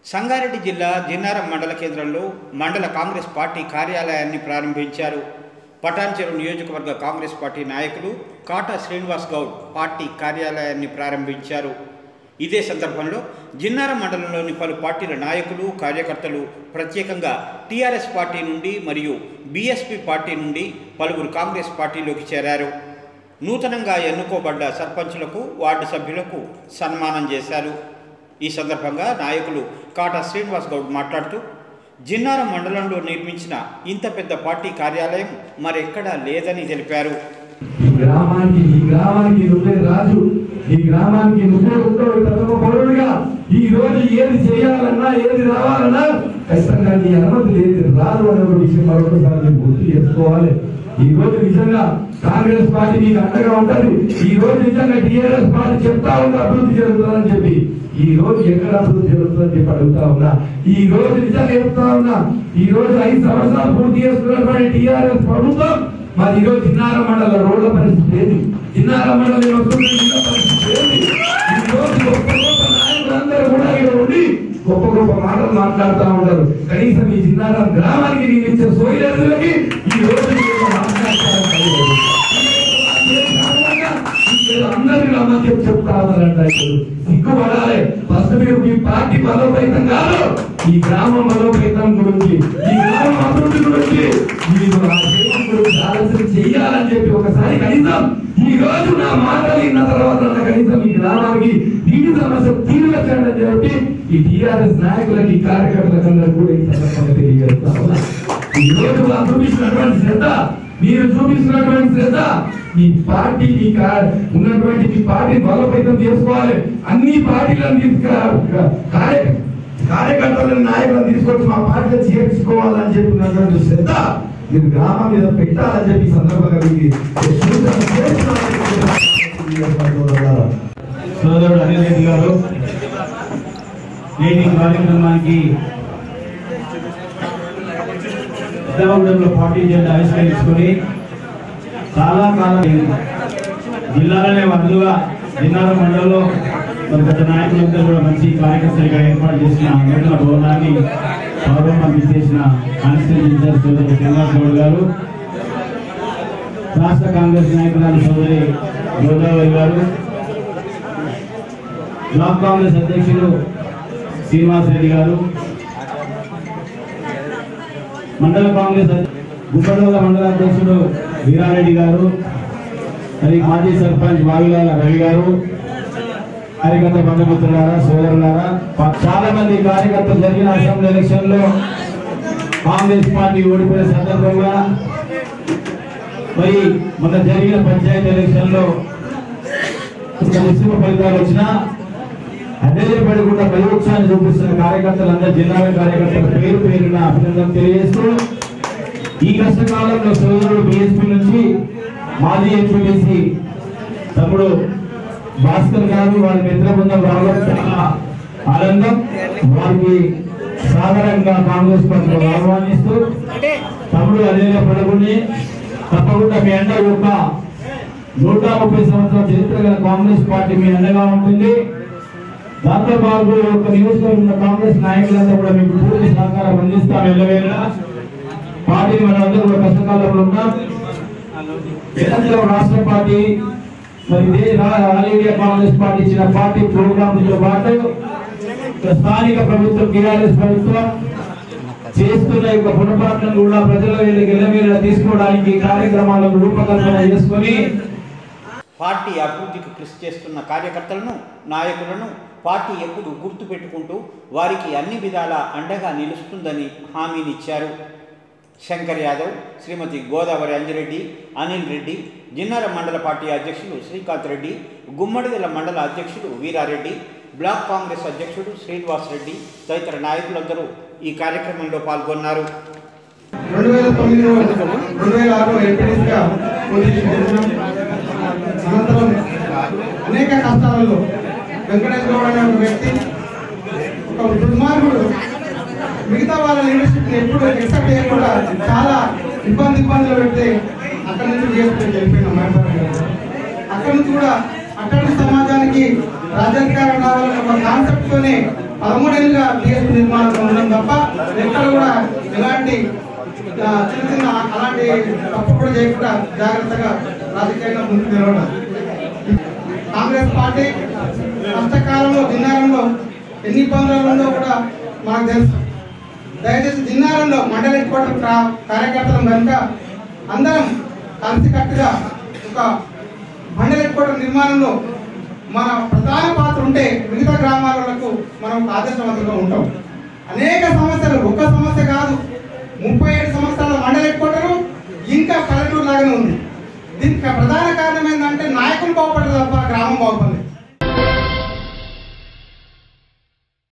సంగారెడ్డి జిల్లా జిన్నారం మండల కేంద్రంలో మండల కాంగ్రెస్ పార్టీ కార్యాలయాన్ని ప్రారంభించారు పటాన్చెరు నియోజకవర్గ కాంగ్రెస్ పార్టీ నాయకులు కాటా శ్రీనివాస్ గౌడ్ పార్టీ కార్యాలయాన్ని ప్రారంభించారు ఇదే సందర్భంలో జిన్నారం మండలంలోని పలు పార్టీల నాయకులు కార్యకర్తలు ప్రత్యేకంగా టీఆర్ఎస్ పార్టీ నుండి మరియు బీఎస్పీ పార్టీ నుండి పలువురు కాంగ్రెస్ పార్టీలోకి చేరారు నూతనంగా ఎన్నుకోబడ్డ సర్పంచులకు వార్డు సభ్యులకు సన్మానం చేశారు ఈ సందర్భంగా నాయకులు కాటా శ్రీనివాస్ గౌడ్ మాట్లాడుతూ జిన్నారం మండలంలో నిర్మించిన ఇంత పెద్ద పార్టీ కార్యాలయం మరెక్కడా లేదని తెలిపారు ఈ గ్రామానికి ఈ గ్రామానికి నువ్వే రాజు ఈ గ్రామానికి నువ్వే ఉంటావు ప్రథమ పౌరుడిగా ఈ రోజు ఏది చేయాలన్నా ఏది రావాలన్నా ఖచ్చితంగా నీ అనుమతి లేదు రాదు అనే ఒక విషయం మరొకసారి నేను గుర్తు చేసుకోవాలి ఈ రోజు నిజంగా కాంగ్రెస్ పార్టీ నీకు అండగా ఉంటది ఈ రోజు నిజంగా టీఆర్ఎస్ పార్టీ చెప్తా ఉంది అభివృద్ధి జరుగుతుందని చెప్పి ఈ రోజు ఎక్కడ అభివృద్ధి జరుగుతుందని చెప్పి అడుగుతా ఉన్నా ఈ రోజు నిజంగా చెప్తా ఉన్నా ఈ రోజు ఐదు సంవత్సరాలు పూర్తి చేసుకున్నటువంటి టీఆర్ఎస్ ప్రభుత్వం మరి ఈరోజు చిన్నార మండల రోడ్ల పరిస్థితి ఏంది చిన్నార మండలి వస్తున్న పరిస్థితి ఏంది ఈ రోజు గొప్ప గొప్ప నాయకులందరూ కూడా ఇక్కడ ఉండి గొప్ప గొప్ప మాటలు మాట్లాడుతూ ఉంటారు కనీసం ఈ చిన్నారం గ్రామానికి నేను ఇచ్చే సోయలకి ఈ రోజు మీరు మాట్లాడతారని తెలియదు. అందరికీ రమ్మని చెప్పి చెప్తా ఉన్నారంట ఇప్పుడు సిగ్గుపడాలి ఫస్ట్ మీరు మీ పార్టీ బలోపేతం కాదు ఈ గ్రామం బలోపేతం గురించి ఈ గ్రామం అభివృద్ధి గురించి మీరు ఆ దేశం గురించి ఆలోచన చెయ్యాలని చెప్పి ఒకసారి కనీసం ఈ రోజు నా మాటలు విన్న తర్వాత నా కనీసం ఈ గ్రామానికి నీటి సమస్య తీర్చండి అని చెప్పి ఈ టిఆర్ఎస్ నాయకులకి కార్యకర్తలకు అందరూ కూడా ఈ సందర్భంగా తెలియజేస్తా ఉన్నా ఈ రోజు వాళ్ళు చూపించినటువంటి శ్రద్ధ మీరు చూపిస్తున్నటువంటి శ్రద్ధ మీ పార్టీ మీ కా- ఉన్నటువంటి మీ పార్టీ బలోపేతం చేసుకోవాలి అన్ని పార్టీలను తీసుకురా కార్య కార్యకర్తలను నాయకులను తీసుకొచ్చి మా పార్టీలో చేర్చుకోవాలని చెప్పినటువంటి శ్రద్ధ మీరు గ్రామం మీద పెట్టాలని చెప్పి ఈ సందర్భంగా మీకు సూచన చేస్తున్నానని చెప్పి సోదరుడు అనిల్ రెడ్డి గారు నేటి కార్యక్రమానికి ఉత్తరాఖండ్లో పార్టీ జెండా ఆవిష్కరించుకొని చాలా కాలం అయింది. జిల్లాలోనే వరుదుగా జిల్లాల మండలంలో మరి గత నాయకులందరూ కూడా మంచి కార్యకర్తలుగా ఏర్పాటు చేసిన నూతన భవనాన్ని గౌరవం చేసిన కాన్స్టిట్యూషన్ ఇన్ఛార్జ్ సోదరుడు శ్రీనివాస్ గౌడ్ గారు రాష్ట్ర కాంగ్రెస్ నాయకురాలు సోదరి గోదావరి గారు బ్లాక్ కాంగ్రెస్ అధ్యక్షులు శ్రీనివాస్ రెడ్డి గారు మండల కాంగ్రెస్ అధ్య- గుబ్బడోల మండల అధ్యక్షుడు వీరారెడ్డి గారు మరి మాజీ సర్పంచ్ వాయులాల రవి గారు కార్యకర్త బంధుమిత్రులారా సోదరులారా ప- చాలా మంది కార్యకర్తలు జరిగిన అసెంబ్లీ ఎలక్షన్ లో కాంగ్రెస్ పార్టీ ఓడిపోయిన సందర్భంగా మరి మొన్న జరిగిన పంచాయతీ ఎలక్షన్ లో ఇంకా ముస్లిం ఫలితాలు వచ్చినా అడ్డేపడకుండా పరీక్షాన్ని చూపిస్తున్న కార్యకర్తలందరూ జిల్లా కార్యకర్తల పేరు పేరున అభినందన తెలియజేస్తూ ఈ కష్టకాలంలో సోదరుడు బిఎస్పీ నుంచి మాజీ ఎంపీటీసీ తమ్ముడు భాస్కర్ గారు వారి మిత్ర బృందం రావడం చాలా ఆనందం వారికి సాధారణంగా కాంగ్రెస్ పార్టీలో ఆహ్వానిస్తూ తమ్ముడు అదే పడకుండా తప్పకుండా మీ అండ యొక్క నూట ముప్పై సంవత్సరాల చరిత్ర గల కాంగ్రెస్ పార్టీ మీ అండగా ఉంటుంది దాంతో పాటు ఈ యొక్క నియోజకవర్గంలో కాంగ్రెస్ నాయకులంతా కూడా మీకు పూర్తి సహకారం అందిస్తాం ఎల్లవేళ పార్టీ మనందరూ కూడా కష్టకాలంలో ఉన్నాం తెలంగాణ రాష్ట్ర పార్టీ మరి ఇదే రా- ఆల్ ఇండియా కాంగ్రెస్ పార్టీ ఇచ్చిన పార్టీ ప్రోగ్రాంలతో పాటు ఇక్కడ స్థానిక ప్రభుత్వం టీఆర్ఎస్ ప్రభుత్వం చేస్తున్న యొక్క పునపాలనను కూడా ప్రజల వెళ్ళి గెలవేళ తీసుకోవడానికి కార్యక్రమాలను రూపకల్పన చేసుకొని పార్టీ అభివృద్ధికి కృషి చేస్తున్న కార్యకర్తలను నాయకులను పార్టీ ఎప్పుడు గుర్తు పెట్టుకుంటూ వారికి అన్ని విధాల అండగా నిలుస్తుందని హామీనిచ్చారు శంకర్ యాదవ్ శ్రీమతి గోదావరి అంజిరెడ్డి అనిల్ రెడ్డి జిన్నార మండల పార్టీ అధ్యక్షులు శ్రీకాంత్ రెడ్డి గుమ్మడిదల మండల అధ్యక్షుడు వీరారెడ్డి బ్లాక్ కాంగ్రెస్ అధ్యక్షుడు శ్రీనివాస్ రెడ్డి తదితర నాయకులందరూ ఈ కార్యక్రమంలో పాల్గొన్నారు రెండు వేల తొమ్మిదిలో రెండు వేల ఆరులో ఎంపీడీసీగా పోటీ చేసినాం అనంతరం అనేక కష్టాలలో వెంకటేశ్వర గౌడ్ అనే ఒక వ్యక్తి ఒక దుర్మార్గుడు మిగతా వాళ్ళ లీడర్షిప్ ఎప్పుడు ఎక్సెప్ట్ చేయకుండా చాలా ఇబ్బంది ఇబ్బందులు పెడితే అక్కడి నుంచి చేసుకుని వెళ్ళిపోయినాం మహబూబ్ గారు అక్కడి నుంచి కూడా అక్కడి సమాజానికి రాజాధికారం కావాలనే ఒక కాన్సెప్ట్ తోనే పదమూడేళ్ళుగా డిఎస్పీ నిర్మాణం ఉండడం తప్ప ఎక్కడ కూడా ఎలాంటి ఆ, చిన్న చిన్న అలాంటి తప్పు కూడా చేయకుండా జాగ్రత్తగా రాజకీయంగా ముందుకు నిలవడం కాంగ్రెస్ పార్టీ కష్టకాలంలో జిన్నారంలో ఎన్ని ఇబ్బందులు ఉందో కూడా మనకు తెలుసు దయచేసి జిన్నారంలో మండల హెడ్ క్వార్టర్ కా- కార్యకర్తలం కనుక అందరం కలిసికట్టుగా ఒక మండల హెడ్ క్వార్టర్ నిర్మాణంలో మన ప్రధాన పాత్ర ఉంటే మిగతా గ్రామాలకు మనం ఒక ఆదర్శవంతంగా ఉంటాం అనేక సమస్యలు ఒక సమస్య కాదు ముప్పై ఏడు సంవత్సరాల మండల హెడ్ క్వార్టరు ఇంకా పల్లెటూరు లాగానే ఉంది దీనికి ప్రధాన కారణం ఏంటంటే నాయకులు బాగుపడరు తప్ప గ్రామం బాగుపడలేదు